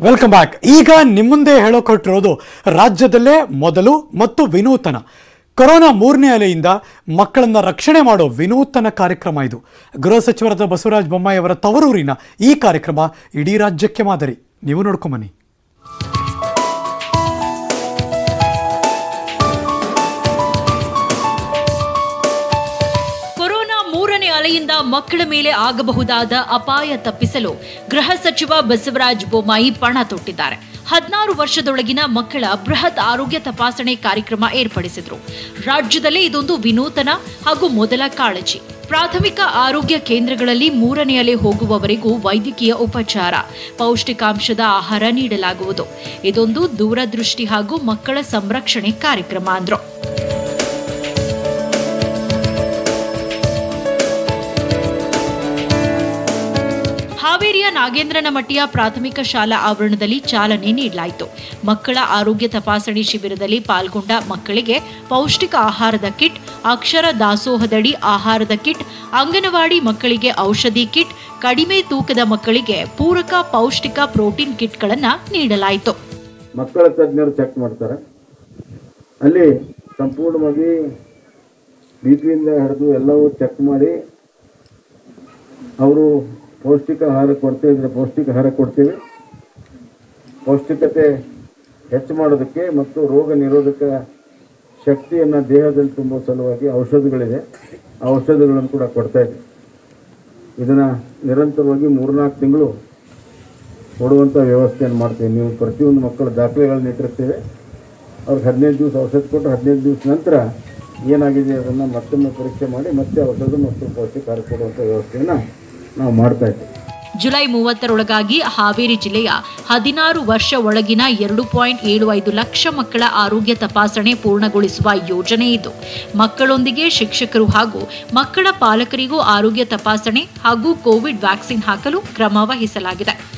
welcome back ಈಗ ನಿಮ್ಮ ಮುಂದೆ ಹೇಳೋಕೊಟ್ಟಿರೋದು ರಾಜ್ಯದಲ್ಲೇ ಮೊದಲು ಮತ್ತು ವಿನೂತನ ಕೊರೋನಾ ಮೂರನೇ ಅಲೆಯಿಂದ ಮಕ್ಕಳನ್ನ ರಕ್ಷಣೆ ಮಾಡೋ ವಿನೂತನ ಕಾರ್ಯಕ್ರಮ ಇದು ಗೃಹ ಸಚಿವರಾದ ಬಸವರಾಜ ಬೊಮ್ಮಾಯಿ ಅವರ ತವರೂರಿನ ಈ ಕಾರ್ಯಕ್ರಮ ಇಡೀ ರಾಜ್ಯಕ್ಕೆ ಮಾದರಿ ನೀವು ನೋಡ್ಕೊಂಬನ್ನಿ ಕೊರೋನಾ ಮೂರನೇ ಅಲೆಯಿಂದ ಮಕ್ಕಳ ಮೇಲೆ ಆಗಬಹುದಾದ ಅಪಾಯ ತಪ್ಪಿಸಲು ಗೃಹ ಸಚಿವ ಬಸವರಾಜ ಬೊಮ್ಮಾಯಿ ಪಣ ತೊಟ್ಟಿದ್ದಾರೆ ಹದಿನಾರು ವರ್ಷದೊಳಗಿನ ಮಕ್ಕಳ ಬೃಹತ್ ಆರೋಗ್ಯ ತಪಾಸಣೆ ಕಾರ್ಯಕ್ರಮ ಏರ್ಪಡಿಸಿದ್ರು ರಾಜ್ಯದಲ್ಲೇ ಇದೊಂದು ವಿನೂತನ ಹಾಗೂ ಮೊದಲ ಕಾಳಜಿ ಪ್ರಾಥಮಿಕ ಆರೋಗ್ಯ ಕೇಂದ್ರಗಳಲ್ಲಿ ಮೂರನೇ ಅಲೆ ಹೋಗುವವರೆಗೂ ವೈದ್ಯಕೀಯ ಉಪಚಾರ ಪೌಷ್ಟಿಕಾಂಶದ ಆಹಾರ ನೀಡಲಾಗುವುದು ಇದೊಂದು ದೂರದೃಷ್ಟಿ ಹಾಗೂ ಮಕ್ಕಳ ಸಂರಕ್ಷಣೆ ಕಾರ್ಯಕ್ರಮ ಅಂದ್ರು ಹಾವೇರಿಯ ನಾಗೇಂದ್ರನಮಟ್ಟಿಯ ಪ್ರಾಥಮಿಕ ಶಾಲಾ ಆವರಣದಲ್ಲಿ ಚಾಲನೆ ನೀಡಲಾಯಿತು ಮಕ್ಕಳ ಆರೋಗ್ಯ ತಪಾಸಣೆ ಶಿಬಿರದಲ್ಲಿ ಪಾಲ್ಗೊಂಡ ಮಕ್ಕಳಿಗೆ ಪೌಷ್ಟಿಕ ಆಹಾರದ ಕಿಟ್ ಅಕ್ಷರ ದಾಸೋಹದಡಿ ಆಹಾರದ ಕಿಟ್ ಅಂಗನವಾಡಿ ಮಕ್ಕಳಿಗೆ ಔಷಧಿ ಕಿಟ್ ಕಡಿಮೆ ತೂಕದ ಮಕ್ಕಳಿಗೆ ಪೂರಕ ಪೌಷ್ಟಿಕ ಪ್ರೋಟೀನ್ ಕಿಟ್ಗಳನ್ನು ನೀಡಲಾಯಿತು ಮಕ್ಕಳ ತಜ್ಞರು ಚೆಕ್ ಮಾಡ್ತಾರೆ ಅಲ್ಲಿ ಸಂಪೂರ್ಣವಾಗಿ ಬಿ ಪಿಯಿಂದ ಹಿಡಿದು ಎಲ್ಲವೂ ಚೆಕ್ ಮಾಡಿ ಅವರು ಪೌಷ್ಟಿಕ ಆಹಾರ ಕೊಡ್ತಾ ಇದ್ರೆ ಪೌಷ್ಟಿಕ ಆಹಾರ ಕೊಡ್ತೀವಿ ಪೌಷ್ಟಿಕತೆ ಹೆಚ್ಚು ಮಾಡೋದಕ್ಕೆ ಮತ್ತು ರೋಗ ನಿರೋಧಕ ಶಕ್ತಿಯನ್ನು ದೇಹದಲ್ಲಿ ತುಂಬುವ ಸಲುವಾಗಿ ಔಷಧಿಗಳಿದೆ ಆ ಔಷಧಿಗಳನ್ನು ಕೂಡ ಕೊಡ್ತಾ ಇದ್ದೀವಿ ಇದನ್ನು ನಿರಂತರವಾಗಿ ಮೂರ್ನಾಲ್ಕು ತಿಂಗಳು ಕೊಡುವಂಥ ವ್ಯವಸ್ಥೆಯನ್ನು ಮಾಡ್ತೀವಿ ನೀವು ಪ್ರತಿಯೊಂದು ಮಕ್ಕಳ ದಾಖಲೆಗಳನ್ನ ಇಟ್ಟಿರ್ತೇವೆ ಅವ್ರಿಗೆ ಹದಿನೈದು ದಿವಸ ಔಷಧ ಕೊಟ್ಟು ಹದಿನೈದು ದಿವಸ ನಂತರ ಏನಾಗಿದೆ ಅದನ್ನು ಮತ್ತೊಮ್ಮೆ ಪರೀಕ್ಷೆ ಮಾಡಿ ಮತ್ತೆ ಔಷಧ ಮತ್ತು ಪೌಷ್ಟಿಕಾರ ಕೊಡುವಂಥ ವ್ಯವಸ್ಥೆಯನ್ನು ನಾವು ಮಾಡ್ತಾ ಇದ್ದೀವಿ ಜುಲೈ ಮೂವತ್ತರೊಳಗಾಗಿ ಹಾವೇರಿ ಜಿಲ್ಲೆಯ ಹದಿನಾರು ವರ್ಷ ಒಳಗಿನ ಎರಡು ಪಾಯಿಂಟ್ ಏಳು ಐದು ಲಕ್ಷ ಮಕ್ಕಳ ಆರೋಗ್ಯ ತಪಾಸಣೆ ಪೂರ್ಣಗೊಳಿಸುವ ಯೋಜನೆ ಇದು ಮಕ್ಕಳೊಂದಿಗೆ ಶಿಕ್ಷಕರು ಹಾಗೂ ಮಕ್ಕಳ ಪಾಲಕರಿಗೂ ಆರೋಗ್ಯ ತಪಾಸಣೆ ಹಾಗೂ ಕೋವಿಡ್ ವ್ಯಾಕ್ಸಿನ್ ಹಾಕಲು ಕ್ರಮ ವಹಿಸಲಾಗಿದೆ